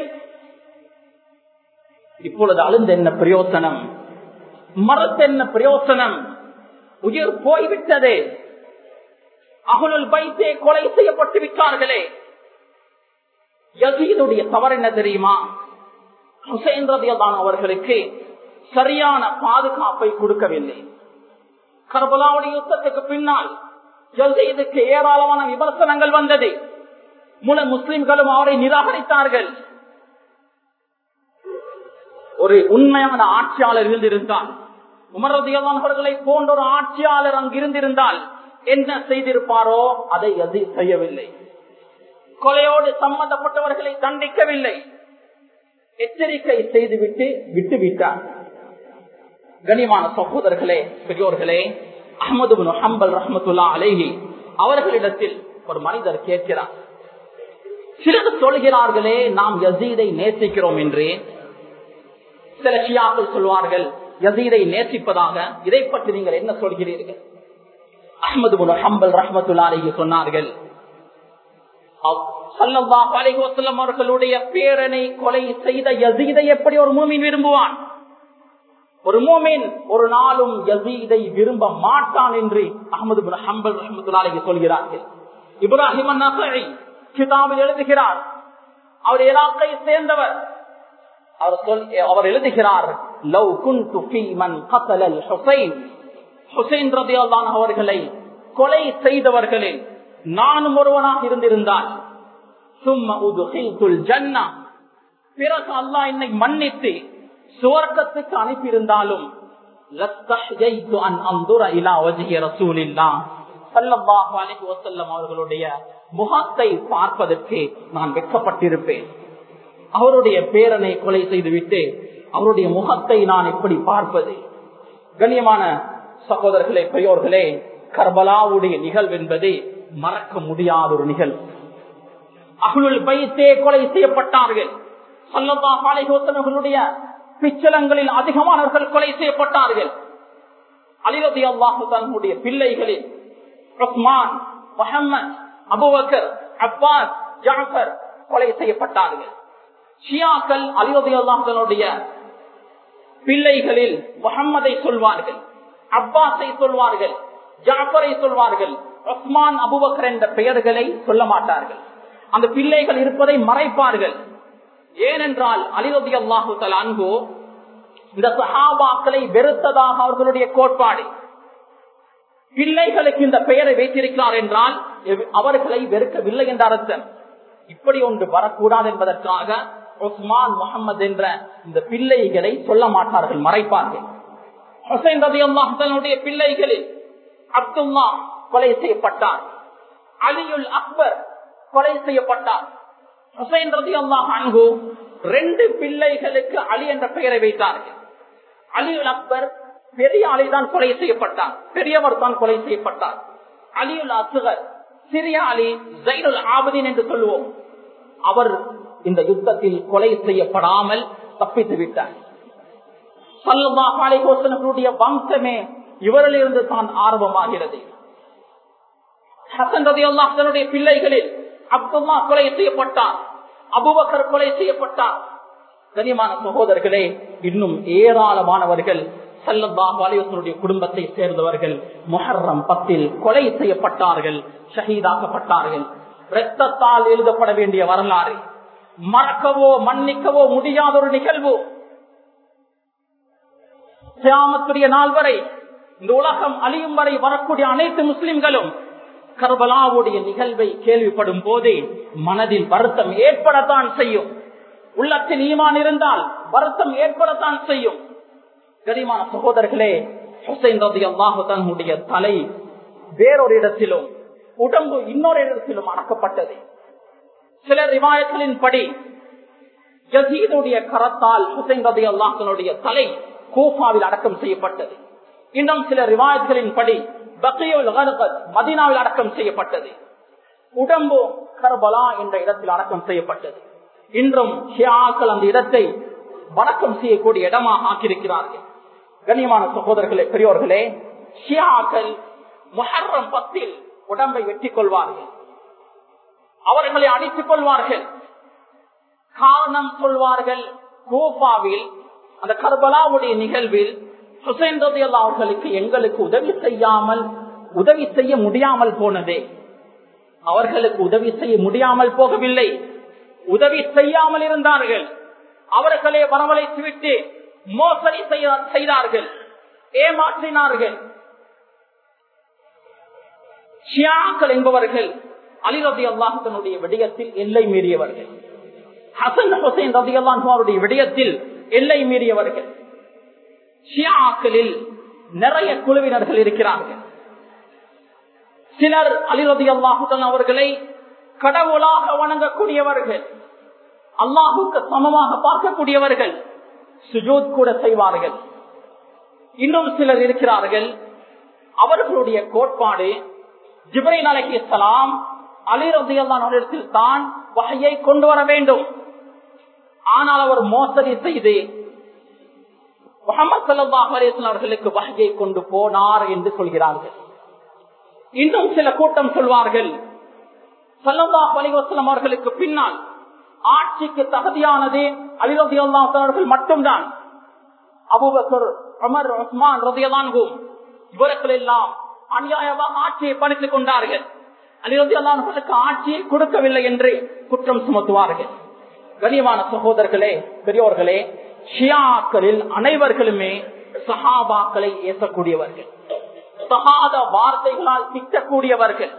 இப்பொழுது அழுந்த என்ன பிரயோசனம் மறுத்த என்ன பிரயோசனம் உயிர் போய்விட்டதே அகுலுல் பைத்தே கொலை செய்யப்பட்டு விட்டார்களே யசீதுடைய தவறு என்ன தெரியுமா ஹுசைன் ரதியதான் அவர்களுக்கு சரியான பாதுகாப்பை கொடுக்கவில்லை கர்பலாவுடைய யுத்தத்துக்கு பின்னால் யசீதுக்கு ஏராளமான விமர்சனங்கள் வந்தது முழு முஸ்லிம்களும் அவரை நிராகரித்தார்கள் ஒரு உண்மையான ஆட்சியாளர் இருந்திருந்தால் உமரதியதான் அவர்களை போன்ற ஒரு ஆட்சியாளர் அங்கு இருந்திருந்தால் என்ன செய்திருப்பாரோ அதை அது செய்யவில்லை கொலையோடு சம்பந்தப்பட்டவர்களை தண்டிக்கவில்லை எச்சரிக்கை செய்துவிட்டு விட்டு விட்டார் கனிமான சகோதரர்களே பெரியோர்களே அஹமது ஹம்பல் ரஹமத்துல்லா அலேஹி அவர்களிடத்தில் ஒரு மனிதர் கேட்கிறார் சிலர் சொல்கிறார்களே நாம் யசீதை நேசிக்கிறோம் என்று சில ஷியாக்கள் சொல்வார்கள் யசீதை நேசிப்பதாக இதை பற்றி நீங்கள் என்ன சொல்கிறீர்கள் அஹமது ஹம்பல் ரஹமத்துல்லா அலேஹி சொன்னார்கள் அவர்களுடைய பேரனை கொலை செய்த யசீதை எப்படி ஒரு மூமின் விரும்புவான் ஒரு மூமின் ஒரு நாளும் யசீதை விரும்ப மாட்டான் என்று அகமது ஹம்பல் ரஹமத்துல்லாலைக்கு சொல்கிறார்கள் இப்ராஹிம் கிதாபில் எழுதுகிறார் அவர் இலாக்கை சேர்ந்தவர் அவர் சொல் அவர் எழுதுகிறார் லவ் குன்து ஃபீ மன் கத்தலல் ஹுசைன் ஹுசைன் ரதியல்லான் அவர்களை கொலை செய்தவர்களில் நானும் ஒருவனாக இருந்திருந்தால் சும்மா உதுகில்துல் ஜன்னா பிறகு அல்லாஹ் என்னை மன்னித்து சுவர்க்கத்துக்கு அனுப்பியிருந்தாலும் அவர்களுடைய முகத்தை பார்ப்பதற்கு நான் வெக்கப்பட்டிருப்பேன் அவருடைய பேரனை கொலை செய்துவிட்டு அவருடைய முகத்தை நான் எப்படி பார்ப்பது கண்ணியமான சகோதரர்களே பெரியோர்களே கர்பலாவுடைய நிகழ்வு என்பது மறக்க முடியாத ஒரு நிகழ்வு அகுலுல் பைத்தே கொலை செய்யப்பட்டார்கள் சல்லல்லா பாலைகோத்தனர்களுடைய பிச்சலங்களில் அதிகமானவர்கள் கொலை செய்யப்பட்டார்கள் அலிரதி அல்லாஹு தன்னுடைய பிள்ளைகளில் Usman Muhammad Abu Bakr Abbas Jafar கொலை செய்யப்பட்டார்கள் ஷியாக்கள் அலிரதி அல்லாஹனுடைய பிள்ளைகளில் முகம்மதை சொல்வார்கள் அப்பாஸை சொல்வார்கள் ஜாஃபரை சொல்வார்கள் உஸ்மான் அபுபக்கர் என்ற பெயர்களை சொல்ல மாட்டார்கள் அந்த பிள்ளைகள் இருப்பதை மறைப்பார்கள் ஏனென்றால் அலிரதி அல்லாஹு தல் அன்பு இந்த சஹாபாக்களை வெறுத்ததாக அவர்களுடைய கோட்பாடு பிள்ளைகளுக்கு இந்த பெயரை வைத்திருக்கிறார் என்றால் அவர்களை வெறுக்கவில்லை என்ற அர்த்தம் இப்படி ஒன்று வரக்கூடாது என்பதற்காக உஸ்மான் முகமது என்ற இந்த பிள்ளைகளை சொல்ல மாட்டார்கள் மறைப்பார்கள் ஹுசைன் ரதி அல்லாஹனுடைய பிள்ளைகளில் அப்துல்லா கொலை செய்யப்பட்டார் அலியுல் அக்பர் கொலை செய்யப்பட்டார் ஹுசைன் ரதி அல்லாஹ் அன்பு ரெண்டு பிள்ளைகளுக்கு அலி என்ற பெயரை வைத்தார்கள் அலியுல் அக்பர் பெரிய அலி தான் கொலை செய்யப்பட்டார் பெரியவர் தான் கொலை செய்யப்பட்டார் அலியுல் அசுகர் சிறிய அலி ஜைனுல் ஆபதின் என்று சொல்லுவோம் அவர் இந்த யுத்தத்தில் கொலை செய்யப்படாமல் தப்பித்து விட்டார் சல்லுடைய வம்சமே இவரிலிருந்து தான் ஆர்வமாகிறது ஹசன் ரதி அல்லாஹனுடைய பிள்ளைகளில் அப்துல்லா கொலை செய்யப்பட்டார் அபுபக்கர் கொலை செய்யப்பட்டார் கனிமான சகோதரர்களே இன்னும் ஏராளமானவர்கள் சல்லல்லாஹு அலைவசனுடைய குடும்பத்தை சேர்ந்தவர்கள் முஹர்ரம் பத்தில் கொலை செய்யப்பட்டார்கள் ஷஹீதாக்கப்பட்டார்கள் இரத்தத்தால் எழுதப்பட வேண்டிய வரலாறு மறக்கவோ மன்னிக்கவோ முடியாத ஒரு நிகழ்வு சியாமத்துடைய நாள் வரை இந்த உலகம் அழியும் வரை வரக்கூடிய அனைத்து முஸ்லிம்களும் கர்பலாவுடைய நிகழ்வை கேள்விப்படும் போதே மனதில் வருத்தம் ஏற்படத்தான் செய்யும் உள்ளத்தில் ஈமான் இருந்தால் வருத்தம் ஏற்படத்தான் செய்யும் கரிமான சகோதரர்களே ஹுசைன் ரதி அல்லாஹு தன்னுடைய தலை வேறொரு இடத்திலும் உடம்பு இன்னொரு இடத்திலும் அடக்கப்பட்டது சில ரிவாயங்களின் படி ஜசீதுடைய கரத்தால் ஹுசைன் ரதி அல்லாஹனுடைய தலை கூஃபாவில் அடக்கம் செய்யப்பட்டது இன்னும் சில ரிவாயத்களின் படி மதீனாவில் அடக்கம் செய்யப்பட்டது உடம்பு கர்பலா என்ற இடத்தில் அடக்கம் செய்யப்பட்டது இன்றும் ஷியாக்கள் அந்த இடத்தை வணக்கம் செய்யக்கூடிய இடமா ஆக்கியிருக்கிறார்கள் கண்ணியமான சகோதரர்களே பெரியோர்களே ஷியாக்கள் முஹர்ரம் பத்தில் உடம்பை வெட்டிக் கொள்வார்கள் அவர்களை அடித்துக் கொள்வார்கள் காரணம் சொல்வார்கள் கூபாவில் அந்த கர்பலாவுடைய நிகழ்வில் ஹுசைன் ரதி அவர்களுக்கு எங்களுக்கு உதவி செய்யாமல் உதவி செய்ய முடியாமல் போனதே அவர்களுக்கு உதவி செய்ய முடியாமல் போகவில்லை உதவி செய்யாமல் இருந்தார்கள் அவர்களே வரவழைத்து விட்டு மோசடி செய்தார்கள் ஏமாற்றினார்கள் ஷியாக்கள் என்பவர்கள் அலிரதி அல்லாஹனுடைய விடயத்தில் எல்லை மீறியவர்கள் ஹசன் ஹுசைன் ரதி அல்லாஹுடைய விடயத்தில் எல்லை மீறியவர்கள் ஷியாக்களில் நிறைய குழுவினர்கள் இருக்கிறார்கள் சிலர் அலிரதி அல்லாஹுடன் அவர்களை கடவுளாக வணங்கக்கூடியவர்கள் அல்லாஹுக்கு சமமாக பார்க்கக்கூடியவர்கள் சுஜோத் கூட செய்வார்கள் இன்னும் சிலர் இருக்கிறார்கள் அவர்களுடைய கோட்பாடு ஜிப்ரைன் அலஹி இஸ்லாம் அலிரதியல்லானிடத்தில் தான் வகையை கொண்டு வர வேண்டும் ஆனால் அவர் மோசடி செய்து முகமது சல்லாஹ் அலிஸ்லாம் அவர்களுக்கு வகையை கொண்டு போனார் என்று சொல்கிறார்கள் இன்னும் சில கூட்டம் சொல்வார்கள் சல்லாஹ் அலிவசலம் அவர்களுக்கு பின்னால் ஆட்சிக்கு தகுதியானது அலிரதி அவர்கள் மட்டும்தான் அபுபக்கர் அமர் உஸ்மான் ரதியலான்கும் இவர்கள் எல்லாம் அநியாயமாக ஆட்சியை பணித்துக் கொண்டார்கள் அலிரதி அல்லாஹர்களுக்கு ஆட்சியை கொடுக்கவில்லை என்று குற்றம் சுமத்துவார்கள் கனியமான சகோதரர்களே பெரியோர்களே ஷியாக்களில் அனைவர்களுமே சஹாபாக்களை ஏசக்கூடியவர்கள் சகாத வார்த்தைகளால் திட்டக்கூடியவர்கள்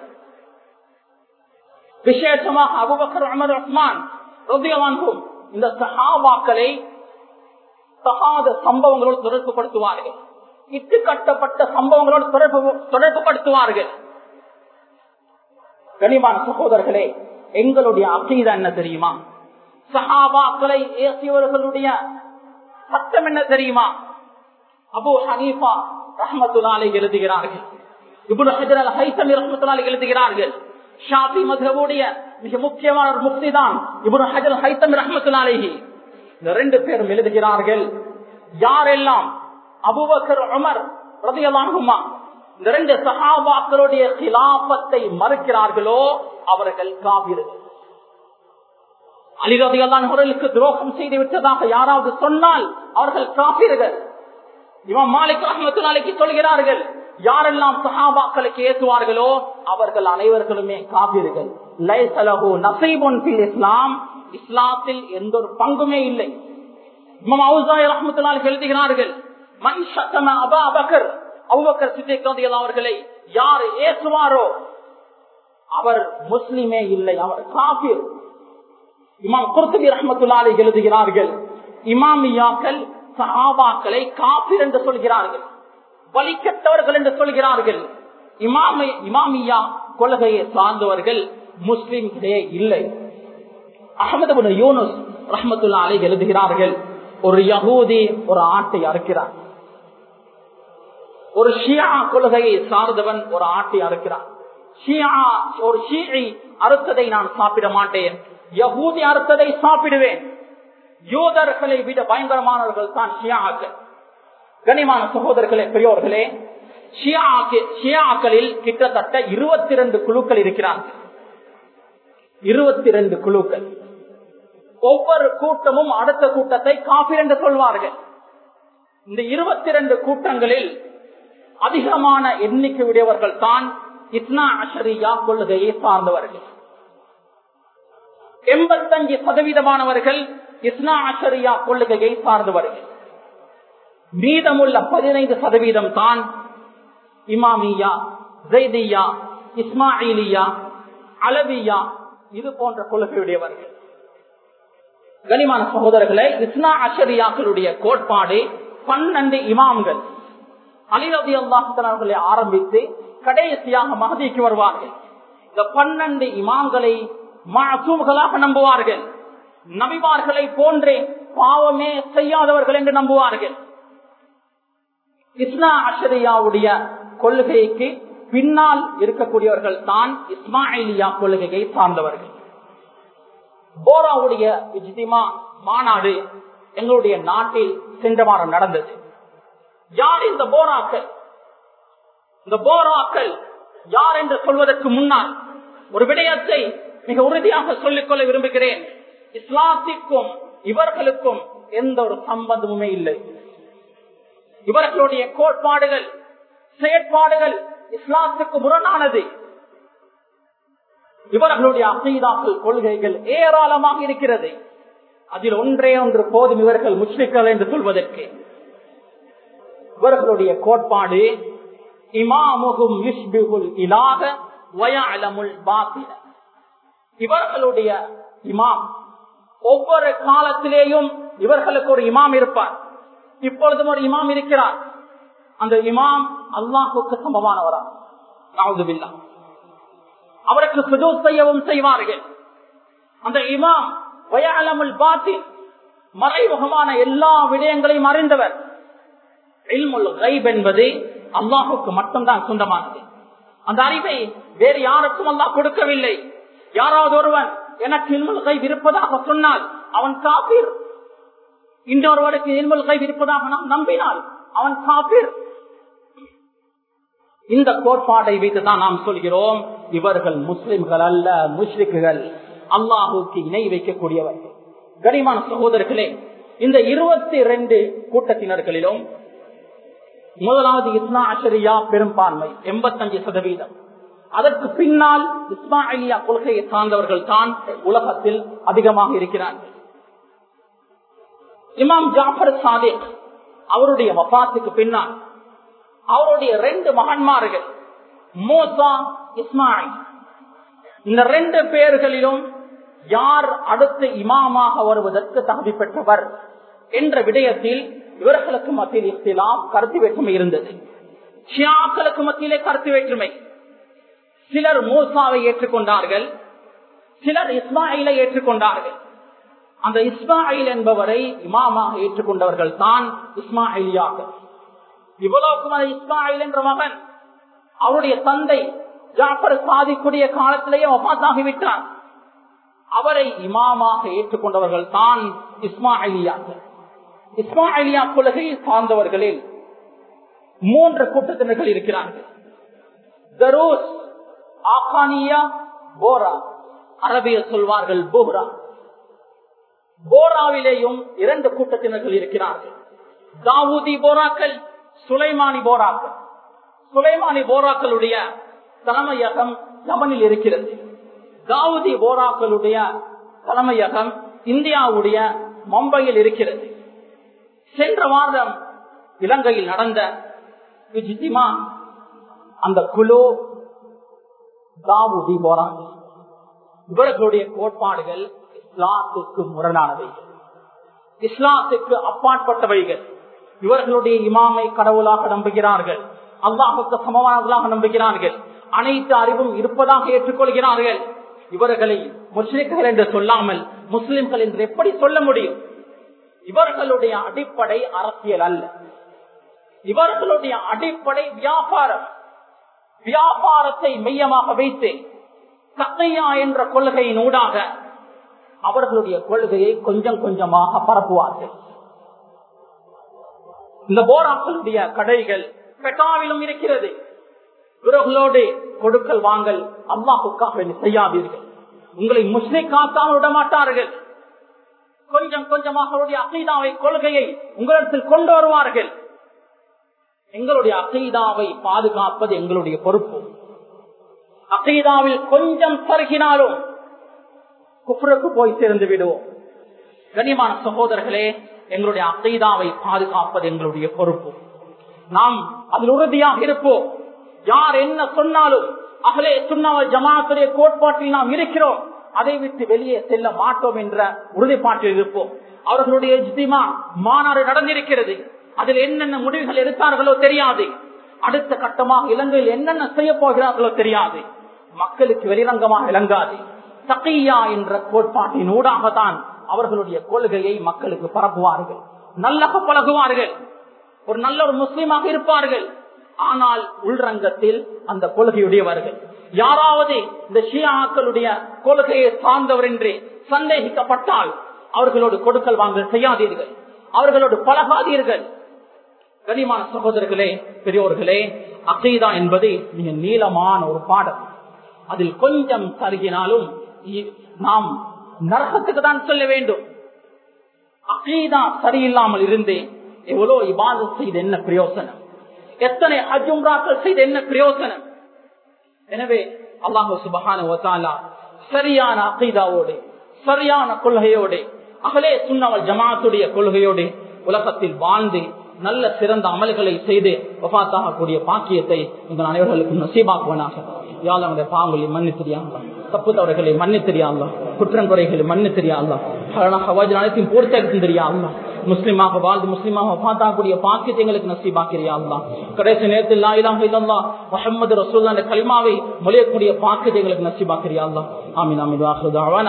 விசேஷமாக அபுபக்கர் அமர் உஸ்மான் ரதியவான்கும் இந்த சஹாபாக்களை சகாத சம்பவங்களோடு தொடர்புபடுத்துவார்கள் இட்டு கட்டப்பட்ட சம்பவங்களோடு தொடர்பு தொடர்பு படுத்துவார்கள் கனிமான சகோதரர்களே எங்களுடைய அக்கீதா என்ன தெரியுமா சஹாபாக்களை ஏசியவர்களுடைய சட்டம் என்ன தெரியுமா அபு ஹனீஃபா ரஹமத்துல்லாலை எழுதுகிறார்கள் இபுன் ஹஜர் அல் ஹைசமி ரஹமத்துல்லாலை எழுதுகிறார்கள் ஷாபி மதுரவுடைய மிக முக்கியமான ஒரு முக்தி தான் இபுன் ஹஜர் ஹைசமி ரஹமத்துல்லாலேஹி இந்த ரெண்டு பேரும் எழுதுகிறார்கள் யாரெல்லாம் அபுபக்கர் உமர் ரதியல்லாஹுமா இந்த ரெண்டு சஹாபாக்களுடைய கிலாபத்தை மறுக்கிறார்களோ அவர்கள் காவிர்கள் அலிரதியல்லான் அவர்களுக்கு துரோகம் செய்து விட்டதாக யாராவது சொன்னால் அவர்கள் காப்பீர்கள் இவன் மாலிக் ரஹமத்துலாலைக்கு சொல்கிறார்கள் யாரெல்லாம் சஹாபாக்களுக்கு ஏற்றுவார்களோ அவர்கள் அனைவர்களுமே காப்பீர்கள் லைசலஹு நசீபுன் பில் இஸ்லாம் இஸ்லாத்தில் எந்த ஒரு பங்குமே இல்லை இமாம் அவுசாய் ரஹமத்துல்லால் எழுதுகிறார்கள் மண் சத்தம அபா அபக்கர் அவுபக்கர் சித்திக் அவர்களை யார் ஏசுவாரோ அவர் முஸ்லிமே இல்லை அவர் காபீர் இமாம் குர்துபி ரஹமத்துல்லாலை எழுதுகிறார்கள் இமாமியாக்கள் சஹாபாக்களை காபிர் என்று சொல்கிறார்கள் வலிக்கட்டவர்கள் என்று சொல்கிறார்கள் இமாமி இமாமியா கொள்கையை சார்ந்தவர்கள் முஸ்லிம்களே இல்லை அகமது யூனுஸ் ரஹமத்துல்லாலை எழுதுகிறார்கள் ஒரு யகூதி ஒரு ஆட்டை அறுக்கிறார் ஒரு ஷியா கொள்கையை சார்ந்தவன் ஒரு ஆட்டை அறுக்கிறான் ஷியா ஒரு ஷீயை அறுத்ததை நான் சாப்பிட மாட்டேன் யகூதி அறுத்ததை சாப்பிடுவேன் யூதர்களை விட பயங்கரமானவர்கள் தான் ஷியாக்கள் கனிமான சகோதரர்களே பெரியோர்களே ஷியாக்களில் கிட்டத்தட்ட இருபத்தி ரெண்டு குழுக்கள் இருக்கிறார்கள் இருபத்தி ரெண்டு குழுக்கள் ஒவ்வொரு கூட்டமும் அடுத்த கூட்டத்தை காப்பீர் என்று சொல்வார்கள் இந்த இருபத்தி ரெண்டு கூட்டங்களில் அதிகமான எண்ணிக்கை உடையவர்கள் தான் இஸ்னா அஷரியா கொள்கையை சார்ந்தவர்கள் எண்பத்தஞ்சு சதவீதமானவர்கள் இஸ்னா அஷரியா கொள்கையை சார்ந்தவர்கள் மீதமுள்ள பதினைந்து சதவீதம் தான் இமாமியா ஜெய்தியா இஸ்மாயிலியா அலவியா இது போன்ற கொள்கையுடையவர்கள் கனிமான சகோதரர்களை இஸ்னா அஷரியாக்களுடைய கோட்பாடு பன்னெண்டு இமாம்கள் அலிரதி அல்லாஹர்களை ஆரம்பித்து கடைசியாக மகதிக்கு வருவார்கள் இந்த பன்னெண்டு இமாம்களை மாசூம்களாக நம்புவார்கள் நபிமார்களை போன்றே பாவமே செய்யாதவர்கள் என்று நம்புவார்கள் இஸ்னா அஷரியாவுடைய கொள்கைக்கு பின்னால் இருக்கக்கூடியவர்கள் தான் இஸ்மாயிலியா கொள்கையை சார்ந்தவர்கள் போராவுடைய இஜ்திமா மாநாடு எங்களுடைய நாட்டில் சென்ற வாரம் நடந்தது யார் இந்த போராக்கள் இந்த போராக்கள் யார் என்று சொல்வதற்கு முன்னால் ஒரு விடயத்தை மிக உறுதியாக சொல்லிக்கொள்ள விரும்புகிறேன் இஸ்லாத்திற்கும் இவர்களுக்கும் எந்த ஒரு சம்பந்தமுமே இல்லை இவர்களுடைய கோட்பாடுகள் செயற்பாடுகள் இஸ்லாத்துக்கு முரணானது இவர்களுடைய அசைதாக்கள் கொள்கைகள் ஏராளமாக இருக்கிறது அதில் ஒன்றே ஒன்று போதும் இவர்கள் முஸ்லிம்கள் என்று சொல்வதற்கு இவர்களுடைய கோட்பாடு இமாமுகும் இலாக வயலமுல் பாத்தின இவர்களுடைய இமாம் ஒவ்வொரு காலத்திலேயும் இவர்களுக்கு ஒரு இமாம் இருப்பார் இப்பொழுதும் ஒரு இமாம் இருக்கிறார் அந்த இமாம் அல்லாஹுக்கு சமமானவரா நாவுதுபில்லா அவருக்கு சுஜூ செய்யவும் செய்வார்கள் அந்த இமாம் வயாலமுல் பாத்தி மறைமுகமான எல்லா விடயங்களையும் அறிந்தவர் என்பது அல்லாஹுக்கு மட்டும்தான் சொந்தமானது அந்த அறிவை வேறு யாருக்கும் அல்லாஹ் கொடுக்கவில்லை யாராவது ஒருவன் எனக்கு இல்முல் கைப் இருப்பதாக சொன்னால் அவன் காப்பீர் இன்னொருவருக்கு இல்முல் கைப் இருப்பதாக நாம் நம்பினால் அவன் காப்பீர் இந்த கோட்பாட்டை வைத்துதான் நாம் சொல்கிறோம் இவர்கள் முஸ்லிம்கள் அல்ல முஸ்லிக்குகள் அல்லாஹுக்கு இணை வைக்கக்கூடியவர்கள் கனிமான சகோதரர்களே இந்த இருபத்தி ரெண்டு கூட்டத்தினர்களிலும் முதலாவது இஸ்மா அஷரியா பெரும்பான்மை எண்பத்தஞ்சு சதவீதம் அதற்கு பின்னால் இஸ்மாயிலியா கொள்கையை சார்ந்தவர்கள் தான் உலகத்தில் அதிகமாக இருக்கிறார்கள் இமாம் ஜாஃபர் சாதிக் அவருடைய வபாத்துக்கு பின்னால் அவருடைய ரெண்டு மகன்மார்கள் மோசா இஸ்மாயில் இந்த ரெண்டு பேர்களிலும் யார் அடுத்து இமாமாக வருவதற்கு தகுதி பெற்றவர் என்ற விடயத்தில் இவர்களுக்கு மத்தியில் இஸ்லாம் கருத்து வேற்றுமை இருந்தது ஷியாக்களுக்கு மத்தியிலே கருத்து வேற்றுமை சிலர் மூசாவை ஏற்றுக்கொண்டார்கள் சிலர் இஸ்மாயிலை ஏற்றுக்கொண்டார்கள் அந்த இஸ்மாயில் என்பவரை இமாமாக ஏற்றுக்கொண்டவர்கள் தான் இஸ்மாயிலியாக இவ்வளவுக்கும் அந்த இஸ்மாயில் என்ற மகன் அவருடைய தந்தை ஜாஃபர் சாதிக்கூடிய காலத்திலேயே ஒப்பாத்தாகிவிட்டார் அவரை இமாமாக ஏற்றுக்கொண்டவர்கள் தான் இஸ்மாயிலியாக்கள் இஸ்மாயிலியா கொள்கையை சார்ந்தவர்களில் மூன்று கூட்டத்தினர்கள் இருக்கிறார்கள் தரோஸ் ஆகானியா போரா அரபியல் சொல்வார்கள் போரா போராவிலேயும் இரண்டு கூட்டத்தினர்கள் இருக்கிறார்கள் தாவூதி போராக்கள் சுலைமானி போராக்கள் சுலைமானி போராக்களுடைய தலைமையகம் யமனில் இருக்கிறது தாவூதி போராக்களுடைய தலைமையகம் இந்தியாவுடைய மும்பையில் இருக்கிறது சென்ற வாரம் இலங்கையில் நடந்த இஜ்திமா அந்த குழு தாவூதி போராக்கள் இவர்களுடைய கோட்பாடுகள் இஸ்லாத்துக்கு முரணானவை இஸ்லாத்துக்கு அப்பாற்பட்டவைகள் இவர்களுடைய இமாமை கடவுளாக நம்புகிறார்கள் அல்லாஹுக்கு சமமானவர்களாக நம்புகிறார்கள் அனைத்து அறிவும் இருப்பதாக ஏற்றுக்கொள்கிறார்கள் இவர்களை முஸ்லிம்கள் என்று சொல்லாமல் முஸ்லிம்கள் என்று எப்படி சொல்ல முடியும் இவர்களுடைய அடிப்படை அரசியல் அல்ல இவர்களுடைய அடிப்படை வியாபாரம் வியாபாரத்தை மையமாக வைத்து சக்கையா என்ற கொள்கையின் ஊடாக அவர்களுடைய கொள்கையை கொஞ்சம் கொஞ்சமாக பரப்புவார்கள் இந்த போராக்களுடைய கடைகள் பெட்டாவிலும் இருக்கிறது இவர்களோடு கொடுக்கல் வாங்கல் அல்லாஹுக்காக செய்யாதீர்கள் உங்களை முஸ்லிம் காக்காமல் விட மாட்டார்கள் கொஞ்சம் கொஞ்சமாக அவருடைய அசைதாவை கொள்கையை உங்களிடத்தில் கொண்டு வருவார்கள் எங்களுடைய அசைதாவை பாதுகாப்பது எங்களுடைய பொறுப்பு அசைதாவில் கொஞ்சம் தருகினாலும் குஃபருக்கு போய் சேர்ந்து விடுவோம் கனிமான சகோதரர்களே எங்களுடைய அசைதாவை பாதுகாப்பது எங்களுடைய பொறுப்பு நாம் அதில் உறுதியாக இருப்போம் யார் என்ன சொன்னாலும் அகலே சுண்ணாவல் ஜமாத்துடைய கோட்பாட்டில் நாம் இருக்கிறோம் அதை விட்டு வெளியே செல்ல மாட்டோம் என்ற உறுதிப்பாட்டில் இருப்போம் அவர்களுடைய இஜ்திமா மாநாடு நடந்திருக்கிறது அதில் என்னென்ன முடிவுகள் எடுத்தார்களோ தெரியாது அடுத்த கட்டமாக இலங்கையில் என்னென்ன செய்ய போகிறார்களோ தெரியாது மக்களுக்கு வெளிரங்கமாக விளங்காது சக்கையா என்ற கோட்பாட்டின் ஊடாக தான் அவர்களுடைய கொள்கையை மக்களுக்கு பரப்புவார்கள் நல்லக பழகுவார்கள் ஒரு நல்ல ஒரு முஸ்லீமாக இருப்பார்கள் ஆனால் உள்ரங்கத்தில் அந்த கொள்கையுடையவர்கள் யாராவது இந்த ஷியாக்களுடைய கொள்கையை சார்ந்தவர் என்று சந்தேகிக்கப்பட்டால் அவர்களோடு கொடுக்கல் வாங்கல் செய்யாதீர்கள் அவர்களோடு பழகாதீர்கள் கனிமான சகோதரர்களே பெரியோர்களே அசைதா என்பது மிக நீளமான ஒரு பாடம் அதில் கொஞ்சம் தருகினாலும் நாம் நரகத்துக்கு தான் சொல்ல வேண்டும் அகீதா சரியில்லாமல் இருந்து எவ்வளவு இபாதம் செய்து என்ன பிரயோசனம் எத்தனை அஜும்ராக்கள் செய்து என்ன பிரயோசனம் எனவே அல்லாஹு சுபகான சரியான அகீதாவோடு சரியான கொள்கையோடு அகலே சுண்ணவல் ஜமாத்துடைய கொள்கையோடு உலகத்தில் வாழ்ந்து நல்ல சிறந்த அமல்களை செய்து வபாத்தாகக்கூடிய பாக்கியத்தை எங்கள் அனைவர்களுக்கும் நசீபாக்குவனாக யாழ் பாவங்களை மண்ணு தெரியாங்களா தப்பு தவறுகளை மண்ணு தெரியாங்களா குற்றம் குறைகளை மண்ணு தெரியாங்களா அனைத்தையும் பூர்த்தி தெரியாங்களா முஸ்லிமாக வாழ்ந்து முஸ்லிமாக பார்த்தாக்கூடிய பாக்கியத்தை எங்களுக்கு நசீபாக்கிறியா கடைசி நேரத்தில் லாயிலாக இல்லல்லா முகமது ரசூல் கல்மாவை மொழியக்கூடிய பாக்கியத்தை எங்களுக்கு நசீபாக்கிறியா ஆமீன் ஆமீன்